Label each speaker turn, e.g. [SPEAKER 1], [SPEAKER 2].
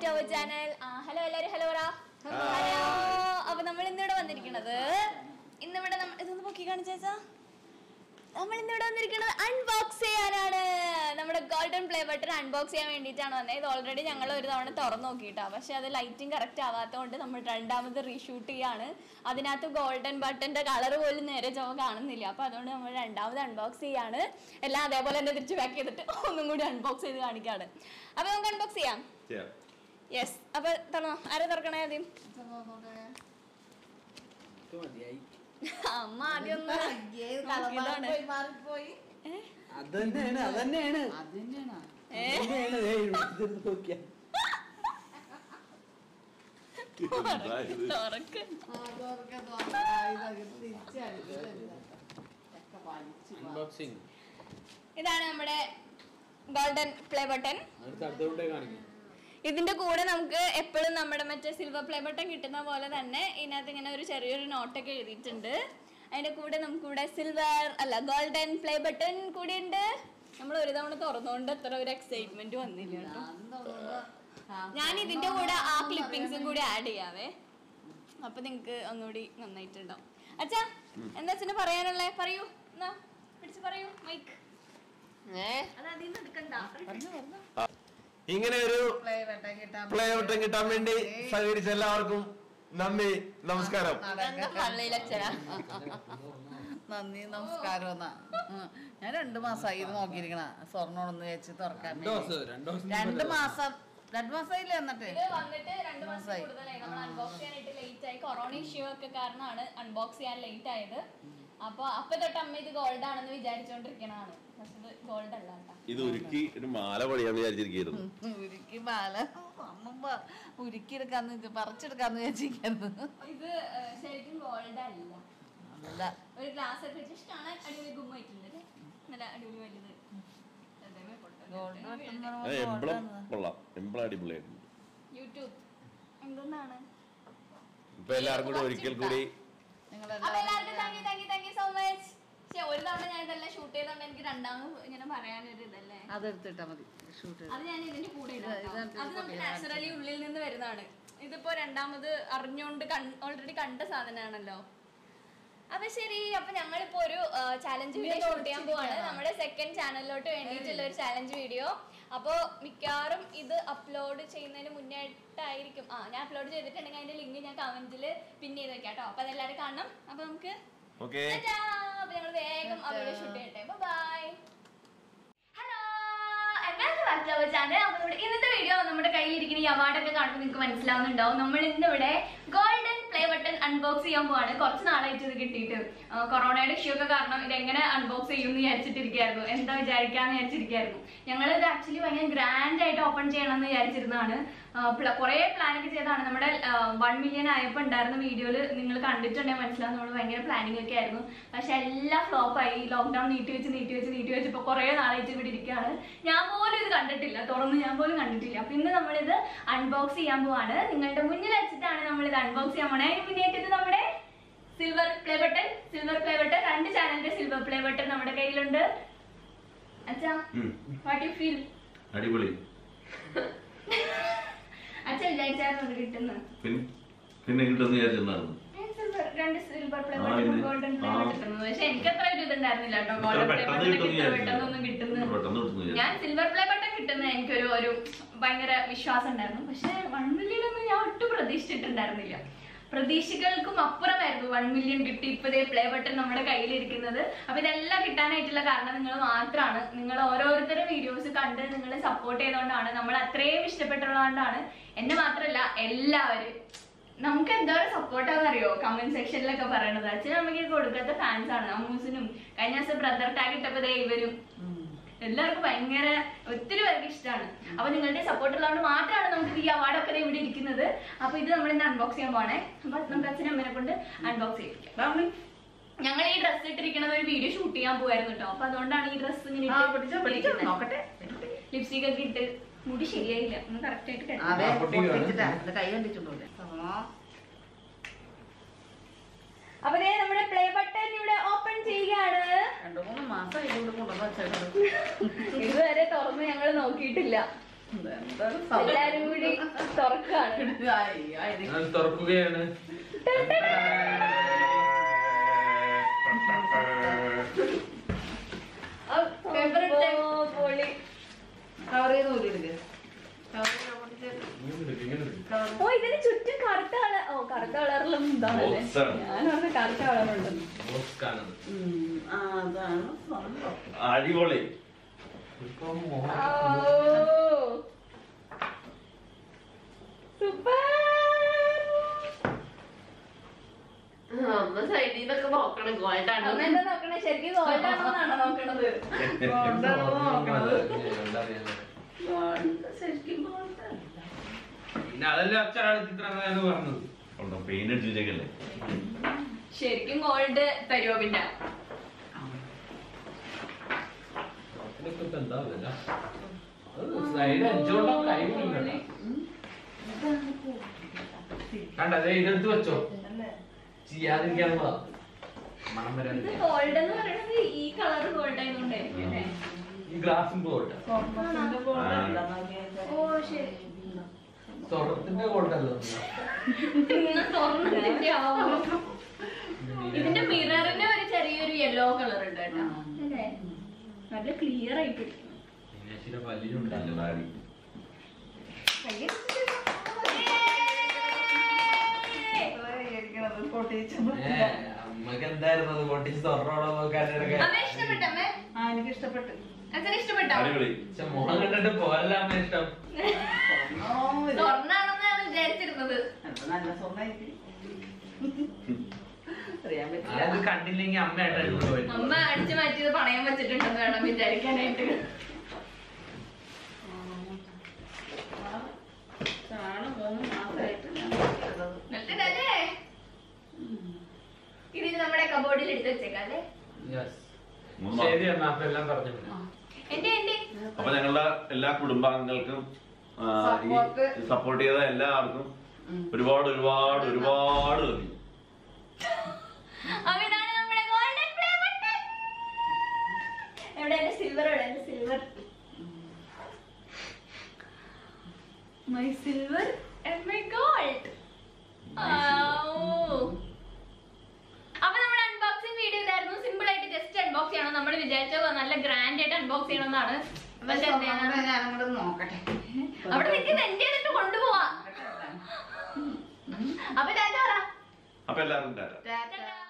[SPEAKER 1] To our channel hello എല്ലാവരും hello പറ hello അപ്പൊ നമ്മൾ ഇന്നിവിടെ വന്നിരിക്കുന്നത് ഇന്നിവിടെ നമ്മ- ഇതൊന്ന് പൊക്കി കാണിച്ചാ നമ്മൾ ഇന്നിവിടെ വന്നിരിക്കുന്നത് അൺബോക്സ് ചെയ്യാനാണ് നമ്മുടെ ഗോൾഡൻ പ്ലേ ബട്ടൺ അൺബോക്സ് ചെയ്യാൻ വേണ്ടിയിട്ടാണ് വന്നത് ഇത് ഓൾറെഡി ഞങ്ങൾ ഒരു തവണ തുറന്നു നോക്കിയിട്ടാ പക്ഷെ അത് ലൈറ്റിംഗ് കറക്റ്റ് ആവാത്തതുകൊണ്ട് നമ്മൾ രണ്ടാമത് റീഷൂട്ട് ചെയ്യാണ് അതിനകത്ത് ഗോൾഡൻ ബട്ടന്റെ കളർ പോലും നേരെ ചുവ കാണുന്നില്ല അപ്പൊ അതുകൊണ്ട് നമ്മൾ രണ്ടാമത് അൺബോക്സ് ചെയ്യാണ് എല്ലാം അതേപോലെ തന്നെ തിരിച്ച് പാക്ക് ചെയ്തിട്ട് ഒന്നും കൂടി അൺബോക്സ് ചെയ്ത് കാണിക്കാണ് അപ്പൊ നമുക്ക് അൺബോക്സ് ചെയ്യാം
[SPEAKER 2] ചെയ്യാം
[SPEAKER 1] യെസ് അപ്പൊ തുറന്നോ ആരെ തുറക്കണേ ആദ്യം അമ്മ ആദ്യം ഒന്ന് നോക്കിയതാണ്. ഏ?
[SPEAKER 3] അതന്നെയാണ് അതന്നെയാണ്
[SPEAKER 1] ഏ?
[SPEAKER 3] അതന്നെയാണ് ദേ ഇവിടുത്തെ നോക്കിയാ
[SPEAKER 2] ഇതായത്.
[SPEAKER 1] തുറക്ക്
[SPEAKER 3] അൺബോക്സിങ്
[SPEAKER 1] ഇതാണ് നമ്മുടെ ഗോൾഡൻ പ്ലേ ബട്ടൺ
[SPEAKER 3] അടുത്ത അടുത്തോട്ടേ കാണിക്കും
[SPEAKER 1] ഇതിന്റെ കൂടെ നമുക്ക് എപ്പോഴും നമ്മുടെ മറ്റേ സിൽവർ പ്ലേ ബട്ടൺ കിട്ടുന്ന പോലെ തന്നെ ഇതിനകത്ത് ഇങ്ങനെ ഒരു ചെറിയൊരു നോട്ടൊക്കെ എഴുതിയിട്ടുണ്ട് അതിന്റെ കൂടെ നമുക്ക് ഇവിടെ സിൽവർ അല്ല ഗോൾഡൻ പ്ലേ ബട്ടൺ കൂടി ഉണ്ട് നമ്മൾ ഒരു തവണ തുറന്നുകൊണ്ട് അത്ര ഒരു എക്സൈറ്റ്മെന്റ് വന്നില്ല കേട്ടോ ഞാൻ ഇതിന്റെ കൂടെ ആ ക്ലിപ്പിംഗ്സും കൂടി ആഡ് ചെയ്യാവേ അപ്പൊ നിങ്ങക്ക് ഒന്നുകൂടി നന്നായിട്ടുണ്ടാവും അച്ഛാ എന്താ അച്ഛന് പറയാനുള്ളേ പറയൂ എന്നാ പിടിച്ച് പറയൂ മൈക്ക് അത് അതിൽ നിന്ന് എടുക്കണ്ട
[SPEAKER 2] ഇങ്ങനെ ഒരു പ്ലേ ബട്ടൺ കിട്ടാൻ വേണ്ടി സഹകരിച്ച എല്ലാവർക്കും നന്ദി നമസ്കാരം
[SPEAKER 1] ഇതെന്താ പള്ളിയിലച്ഛനാ
[SPEAKER 4] നന്ദി നമസ്കാരം എന്നാ ഉം. ഞാൻ രണ്ടു മാസമായി ഇത് നോക്കിയിരിക്കണ സ്വർണ്ണോടൊന്ന് വെച്ച് തുറക്കാൻ
[SPEAKER 3] രണ്ടു
[SPEAKER 4] വേണ്ടി.
[SPEAKER 3] ദിവസം രണ്ടു ദിവസം
[SPEAKER 4] രണ്ട് മാസം രണ്ടു മാസമായില്ലേ എന്നിട്ട്
[SPEAKER 1] ഇത് വന്നിട്ട് രണ്ട് മാസം
[SPEAKER 4] മാസായി.
[SPEAKER 1] കൂടുതലായി നമ്മൾ അൺബോക്സ് ചെയ്യാനായിട്ട് ലേറ്റ് ആയി കൊറോണ ഇഷ്യൂ ഒക്കെ കാരണമാണ് അൺബോക്സ് ചെയ്യാൻ ലേറ്റ് ആയത് അപ്പൊ അപ്പൊ തൊട്ട് അമ്മ ഇത് ഗോൾഡ് ആണെന്ന് വിചാരിച്ചോണ്ടിരിക്കണതാണ് പക്ഷെ ഇത് ഗോൾഡ് അല്ല കേട്ടോ
[SPEAKER 2] ഇത് ഒരുക്കി ഒരു മാല പണിയാന്ന് വിചാരിച്ചിരിക്കുന്നു
[SPEAKER 4] ഉരുക്കി മാല അമ്മ ഉരുക്കിയെടുക്കാന്ന് വിചാ- പറിച്ചെടുക്കാന്ന് വിചാരിച്ചിരിക്കുന്നു
[SPEAKER 1] ഇത് ഏഹ്, ശരിക്കും ഗോൾഡ് അല്ല
[SPEAKER 4] അല്ല
[SPEAKER 1] ഒരു ഗ്ലാസ് ഒക്കെ വെച്ച് കാണാൻ അടിപൊളി ഗുമ്മായിട്ടുണ്ട് അല്ലേ? നല്ല അടിപൊളി വലുത് അതേമേ പൊട്ടൽ.
[SPEAKER 4] ഗോൾഡ് വെട്ടുന്ന
[SPEAKER 2] അത് എംബ്ലം കൊള്ളാം എംബ്ലം അടിപൊളിയായിട്ടുണ്ട്
[SPEAKER 1] യൂട്യൂബ് എന്തെന്നാണ്
[SPEAKER 2] ഇപ്പൊ എല്ലാവർക്കും കൂടി ഒരിക്കൽ കൂടി
[SPEAKER 1] അപ്പൊ എല്ലാവർക്കും thank you thank you thank you so much പക്ഷെ ഒരു തവണ ഞാൻ ഇതെല്ലാം ഷൂട്ട് ചെയ്തോണ്ട് എനിക്ക് രണ്ടാമത് ഇങ്ങനെ പറയാനൊരു ഇതല്ലേ
[SPEAKER 4] അതെടുത്തിട്ടാ മതി ഷൂട്ട്
[SPEAKER 1] അത് ഞാൻ ഇതിന്റെ കൂടെ ഇടാം
[SPEAKER 4] ഇത്
[SPEAKER 1] കേട്ടോ.
[SPEAKER 4] ഇത്
[SPEAKER 1] അത് നമുക്ക് നാച്ചുറലി ഉള്ളിൽ നിന്ന് വരുന്നതാണ് ഇതിപ്പോ രണ്ടാമത് അറിഞ്ഞുകൊണ്ട് ഓൾറെഡി കണ്ട സാധനമാണല്ലോ അപ്പൊ ശരി അപ്പൊ ഞങ്ങളിപ്പോ ഒരു ചാലഞ്ച് വീഡിയോ ഷൂട്ട് ചെയ്യാൻ പോവാണ് നമ്മുടെ സെക്കൻഡ് ചാനലിലോട്ട് വേണ്ടിയിട്ടുള്ള ഒരു ചാലഞ്ച് വീഡിയോ അപ്പോ മിക്കവാറും ഇത് അപ്ലോഡ് ചെയ്യുന്നതിന് മുന്നേ ആയിട്ടായിരിക്കും ആ ഞാൻ അപ്ലോഡ് ചെയ്തിട്ടുണ്ടെങ്കിൽ അതിന്റെ ലിങ്ക് ഞാൻ കമന്റിൽ പിൻ ചെയ്ത് വെക്കാം കേട്ടോ അപ്പൊ അതെല്ലാവരും കാണണം അപ്പൊ നമുക്ക്
[SPEAKER 2] ഓക്കെ
[SPEAKER 1] ടാറ്റാ. അപ്പൊ ഞങ്ങൾ വേഗം ആ വീഡിയോ ഷൂട്ട് ചെയ്യട്ടെ bye hello welcome back to our channel അപ്പോൾ നമ്മുടെ ഇന്നത്തെ വീഡിയോ നമ്മുടെ കയ്യിലിരിക്കുന്ന ഈ അവാർഡ് ഒക്കെ കാണുമ്പോൾ നിങ്ങൾക്ക് മനസ്സിലാവുന്നുണ്ടാവും നമ്മൾ ഇന്നിവിടെ ഗോൾഡൻ പ്ലേ ബട്ടൺ അൺബോക്സ് ചെയ്യാൻ പോവാണ് കുറച്ച് നാളായിട്ട് ഇത് കിട്ടിയിട്ട് ആ, കൊറോണയുടെ ഇഷ്യൂ ഒക്കെ കാരണം ഇത് എങ്ങനെ അൺബോക്സ് ചെയ്യും എന്ന് വിചാരിച്ചിട്ടിരിക്കായിരുന്നു എന്താ വിചാരിക്കാന്ന് വിചാരിച്ചിരിക്കായിരുന്നു ഞങ്ങൾ ഇത് ആക്ച്വലി ഭയങ്കര ഗ്രാൻഡ് ആയിട്ട് ഓപ്പൺ ചെയ്യണം എന്ന് വിചാരിച്ചിരുന്നതാണ് കുറെ പ്ലാൻ ഒക്കെ ചെയ്താണ് നമ്മുടെ വൺ മില്യൺ ആയപ്പോൾ ഉണ്ടായിരുന്ന വീഡിയോയിൽ നിങ്ങൾ കണ്ടിട്ടുണ്ടെങ്കിൽ മനസ്സിലാവും നമ്മൾ ഭയങ്കര പ്ലാനിങ് ഒക്കെ ആയിരുന്നു പക്ഷെ എല്ലാം ഫ്ലോപ്പ് ആയി ലോക്ക്ഡൌൺ നീട്ടി വെച്ച് നീട്ടി വെച്ച് നീട്ടി വെച്ച് ഇപ്പൊ കുറെ നാളായിട്ട് ഇവിടെ ഇരിക്കുകയാണ് ഞാൻ പോലും ഇത് കണ്ടിട്ടില്ല തുറന്ന് ഞാൻ പോലും കണ്ടിട്ടില്ല അപ്പൊ ഇന്ന് നമ്മളിത് അൺബോക്സ് ചെയ്യാൻ പോവാണ് നിങ്ങളുടെ മുന്നിൽ വെച്ചിട്ടാണ് നമ്മൾ ഇത് അൺബോക്സ് ചെയ്യാൻ പോണേ അതിന് മുന്നേറ്റ് ഇത് നമ്മുടെ silver play button silver play button രണ്ട് ചാനലിന്റെ സിൽവർ പ്ലേ ബട്ടൺ നമ്മുടെ കയ്യിലുണ്ട് അച്ഛാ വാട്ട് യു ഫീൽ
[SPEAKER 2] അടിപൊളി
[SPEAKER 1] അച്ഛൻ വിചാരിച്ചായിരുന്നു ഇത് കിട്ടുന്നത്
[SPEAKER 2] പിന്നെ പിന്നെ കിട്ടുന്ന വിചാരിച്ചിട്ടുണ്ടായിരുന്നു
[SPEAKER 1] സിൽവർ രണ്ട് സിൽവർ പ്ലേ
[SPEAKER 2] ആ,
[SPEAKER 1] ബട്ടൺ
[SPEAKER 2] ഇത്.
[SPEAKER 1] Golden play
[SPEAKER 2] uh.
[SPEAKER 1] ബട്ടൺ കിട്ടുന്നത് പക്ഷെ എനിക്ക് അത്ര ഒരു ഇതുണ്ടായിരുന്നില്ല കേട്ടോ
[SPEAKER 2] ഇത്ര
[SPEAKER 1] ഗോൾഡൻ പ്ലേ
[SPEAKER 2] പെട്ടെന്ന്
[SPEAKER 1] ബട്ടൺ
[SPEAKER 2] കിട്ടുമെന്ന്
[SPEAKER 1] ഇത്ര
[SPEAKER 2] വിചാരിച്ചില്ല.
[SPEAKER 1] പെട്ടെന്നൊന്നും കിട്ടുന്നത്
[SPEAKER 2] പെട്ടെന്ന് കിട്ടുമെന്ന് വിചാരിച്ചു.
[SPEAKER 1] ഞാൻ സിൽവർ പ്ലേ ബട്ടൺ കിട്ടുന്ന എനിക്കൊരു ഒരു ഭയങ്കര വിശ്വാസം ഉണ്ടായിരുന്നു പക്ഷെ വൺ മില്യൺ ഒന്നും ഞാൻ ഒട്ടും പ്രതീക്ഷിച്ചിട്ടുണ്ടായിരുന്നില്ല പ്രതീക്ഷകൾക്കും അപ്പുറമായിരുന്നു വൺ മില്യൺ കിട്ടി ഇപ്പതേ പ്ലേ ബട്ടൺ നമ്മുടെ കയ്യിലിരിക്കുന്നത് അപ്പൊ ഇതെല്ലാം കിട്ടാനായിട്ടുള്ള കാരണം നിങ്ങൾ മാത്രമാണ് നിങ്ങൾ ഓരോരുത്തരും വീഡിയോസ് കണ്ട് നിങ്ങൾ സപ്പോർട്ട് ചെയ്തുകൊണ്ടാണ് നമ്മൾ അത്രയും ഇഷ്ടപ്പെട്ടുള്ളതുകൊണ്ടാണ് എന്നെ മാത്രമല്ല എല്ലാവരും നമുക്ക് എന്തോരം സപ്പോർട്ടാന്ന് അറിയോ കമന്റ് സെക്ഷനിലൊക്കെ പറയണത് അച്ഛനും അമ്മയ്ക്ക് കൊടുക്കാത്ത ഫാൻസ് ആണ് അമ്മൂസിനും കഴിഞ്ഞ ദിവസം ബ്രദർ ടാഗ് ഇട്ടപ്പോ ദേ ഇവരും എല്ലാവർക്കും ഭയങ്കര ഒത്തിരി പേർക്ക് ഇഷ്ടമാണ് അപ്പൊ നിങ്ങളുടെ സപ്പോർട്ട് ഉള്ളതുകൊണ്ട് മാത്രമാണ് നമുക്ക് ഈ അവാർഡൊക്കെ ഇവിടെ ഇരിക്കുന്നത് അപ്പൊ ഇത് നമ്മൾ ഇന്ന് അൺബോക്സ് ചെയ്യാൻ പോണേ അപ്പൊ നമുക്ക് അച്ഛനും അമ്മേനെ കൊണ്ട് അൺബോക്സ് ചെയ്യിപ്പിക്കാം ഞങ്ങൾ ഈ ഡ്രസ്സ് ഇട്ടിരിക്കുന്നത് ഒരു വീഡിയോ ഷൂട്ട് ചെയ്യാൻ പോയായിരുന്നു കേട്ടോ അപ്പൊ അതുകൊണ്ടാണ് ഈ ഡ്രസ്സ് ഇങ്ങനെ
[SPEAKER 4] ആ പിടിച്ചോ പിടിച്ചോ നോക്കട്ടെ
[SPEAKER 1] ലിപ്സ്റ്റിക് ഒക്കെ ഇട്ട് മുടി ശരിയായില്ല ഒന്ന് കറക്റ്റ് ആയിട്ട് കെട്ടണം.
[SPEAKER 4] അതെ
[SPEAKER 3] ആ, പൊട്ടിക്കുകയാണ്.
[SPEAKER 4] പൊട്ടിച്ചിട്ടാ അത് കൈ കണ്ടിട്ടുണ്ടോ
[SPEAKER 1] അപ്പൊ ദേ നമ്മുടെ പ്ലേ ബട്ടൺ ഇവിടെ ഓപ്പൺ ചെയ്യുകയാണ്
[SPEAKER 4] രണ്ടു മൂന്ന് മാസം ഇതിലൂടെ കൊണ്ടുവന്ന് വെച്ചേക്കുന്നത്
[SPEAKER 1] ഇതുവരെ തുറന്ന് ഞങ്ങൾ നോക്കിയിട്ടില്ല
[SPEAKER 4] എന്താണ് സംഭവം?
[SPEAKER 1] എല്ലാരും കൂടി തുറക്കാണ്
[SPEAKER 4] ആയി, ആയി.
[SPEAKER 3] ഞാൻ തുറക്കുകയാണ്
[SPEAKER 4] പേപ്പർ ഇട്ടേ.
[SPEAKER 1] ഓ, പൊളി
[SPEAKER 4] കവർ ചെയ്ത് ഊരിയെടുക്ക്. കവർ ചെയ്ത് പൊട്ടിച്ച്
[SPEAKER 3] ഇങ്ങനെ എടുക്ക്, ഇങ്ങനെ എടുക്ക്.
[SPEAKER 4] കവർ
[SPEAKER 1] ഓ ഇതിന് ചുറ്റും കറുത്ത കളർ ഓ കറുത്ത കളറിലും ഇതാണല്ലേ
[SPEAKER 2] Box ആണ്.
[SPEAKER 1] ഞാനവിടെ കറുത്ത കളറുണ്ടെന്ന്
[SPEAKER 3] ബോക്സാണത്.
[SPEAKER 4] ഉം, ആ, അതാണ് സംഭവം.
[SPEAKER 2] അടിപൊളി
[SPEAKER 3] ഇപ്പൊ മോഹൻ
[SPEAKER 1] ഓ സൂപ്പർ
[SPEAKER 4] അമ്മ സൈഡിൽ നിന്നൊക്കെ നോക്കണം ഗോൾഡാണ്
[SPEAKER 1] അമ്മ എന്താ നോക്കണേ ശരിക്കും ഗോൾഡ് ആണോന്നാണോ നോക്കണത്
[SPEAKER 4] ഗോൾഡാണോ നോക്കണത്
[SPEAKER 3] കണ്ടറിയാൻ
[SPEAKER 4] ഗോൾഡ് ശരിക്കും ഗോൾഡല്ല
[SPEAKER 3] പിന്നെ അതല്ലേ അച്ഛനാണ് ചിത്രം എന്ന് പറഞ്ഞത്
[SPEAKER 2] ഉണ്ടോ പെയിന്റ് അടിച്ചിട്ടേക്കല്ലേ
[SPEAKER 1] ശരിക്കും ഗോൾഡ് തരുമോ പിന്നെ
[SPEAKER 3] അതിനൊക്കെ ഇപ്പൊ എന്താ വില അത് സൈഡ് അടിച്ചോണ്ടോ കൈകൊണ്ടോ കണ്ട അതെ ഇതെടുത്ത് വെച്ചോ ചെയ്യാതിരിക്കാനുള്ള മണം
[SPEAKER 1] ഇത്
[SPEAKER 3] വരാതിരിക്കാൻ
[SPEAKER 1] ഗോൾഡ് എന്ന് പറയുന്നത് ഈ കളർ ഗോൾഡ് ആയതുകൊണ്ടായിരിക്കും അല്ലേ
[SPEAKER 3] ഈ ഗ്ലാസും പോട്ടെ
[SPEAKER 4] സ്വർണ്ണത്തിന്റെ ഗോൾഡല്ല
[SPEAKER 1] ഓ ശരി
[SPEAKER 3] സ്വർണത്തിന്റെ ഗോൾഡല്ലോ
[SPEAKER 1] ഇന്ന് സ്വർണ്ണത്തിന്റെ ആവോ ഇതിന്റെ മിററിന് ഒരു ചെറിയൊരു യെല്ലോ കളർ ഉണ്ട് കേട്ടോ അല്ലേ നല്ല ക്ലിയർ ആയിട്ട് ഇരിക്കുന്നു.
[SPEAKER 3] മീനാക്ഷിയുടെ പല്ലിനുണ്ട്
[SPEAKER 2] നല്ല താടി
[SPEAKER 3] ഏ, അമ്മക്ക് എന്തായിരുന്നു അത് പൊട്ടിച്ച് സ്വർണ്ണോടെ നോക്കാനിടയ്ക്ക്
[SPEAKER 1] അമ്മ ഇഷ്ടപ്പെട്ട അമ്മേ
[SPEAKER 4] ആ എനിക്ക് ഇഷ്ടപ്പെട്ടു
[SPEAKER 1] അച്ഛന് ഇഷ്ടപ്പെട്ടോ
[SPEAKER 2] അടിപൊളി
[SPEAKER 3] പക്ഷെ മുഖം കണ്ടിട്ട് പോരല്ല അമ്മ ഇഷ്ടം
[SPEAKER 4] സ്വർണ്ണം ഇത്.
[SPEAKER 1] സ്വർണ്ണാണെന്നാണ് വിചാരിച്ചിരുന്നത്
[SPEAKER 4] അപ്പൊ നല്ല സ്വർണ്ണായിരിക്കും അറിയാൻ
[SPEAKER 3] അത്
[SPEAKER 4] പറ്റില്ല
[SPEAKER 3] കണ്ടില്ലെങ്കിൽ അമ്മയായിട്ട് അടിപൊളി പോയി
[SPEAKER 1] അമ്മ അടിച്ചു മാറ്റിയത് പണയം വെച്ചിട്ടുണ്ടെന്ന് വേണം വിചാരിക്കാനായിട്ട്
[SPEAKER 4] ആണ് മൂന്ന് മാസമായിട്ട് ഞാൻ നോക്കിയത്.
[SPEAKER 1] എന്നിട്ടല്ലേ ഇതിന് നമ്മുടെ കബോർഡിൽ എടുത്ത് വെച്ചേക്കാം അല്ലേ
[SPEAKER 3] യെസ്
[SPEAKER 2] മൂന്ന്
[SPEAKER 3] ശരി എന്നാ അപ്പൊ എല്ലാം പറഞ്ഞു
[SPEAKER 1] എന്റെ എന്റെ
[SPEAKER 2] അപ്പൊ ഞങ്ങളുടെ എല്ലാ കുടുംബാംഗങ്ങൾക്കും ആ, ഈ
[SPEAKER 4] Support.
[SPEAKER 2] സപ്പോർട്ട് ചെയ്ത എല്ലാവർക്കും
[SPEAKER 4] ഉം.
[SPEAKER 2] ഒരുപാട് ഒരുപാട് ഒരുപാട് നന്ദി
[SPEAKER 1] അപ്പൊ ഇതാണ് നമ്മുടെ ഗോൾഡൻ പ്ലേ ബട്ടൺ എവിടെ എന്റെ സിൽവർ എവിടെ എന്റെ silver my silver and my gold അപ്പൊ നമ്മുടെ അൺബോക്സിംഗ് വീഡിയോ ഇതായിരുന്നു സിമ്പിൾ ആയിട്ട് ജസ്റ്റ് അൺബോക്സ് ചെയ്യണം നമ്മൾ വിചാരിച്ച നല്ല ഗ്രാൻഡ് ആയിട്ട് അൺബോക്സ് ചെയ്യണമെന്നാണ് പക്ഷെ എന്താണ്
[SPEAKER 4] സ്വർണ്ണം ഞാനും കൂടെ നോക്കട്ടെ
[SPEAKER 1] അവിടെ നിൽക്കുന്ന എന്റെ എന്നിട്ട് കൊണ്ടുപോവാ അപ്പൊ ടാറ്റ പറ
[SPEAKER 2] അപ്പൊ എല്ലാവർക്കും ടാറ്റ
[SPEAKER 4] ടാറ്റ
[SPEAKER 1] ടാറ്റ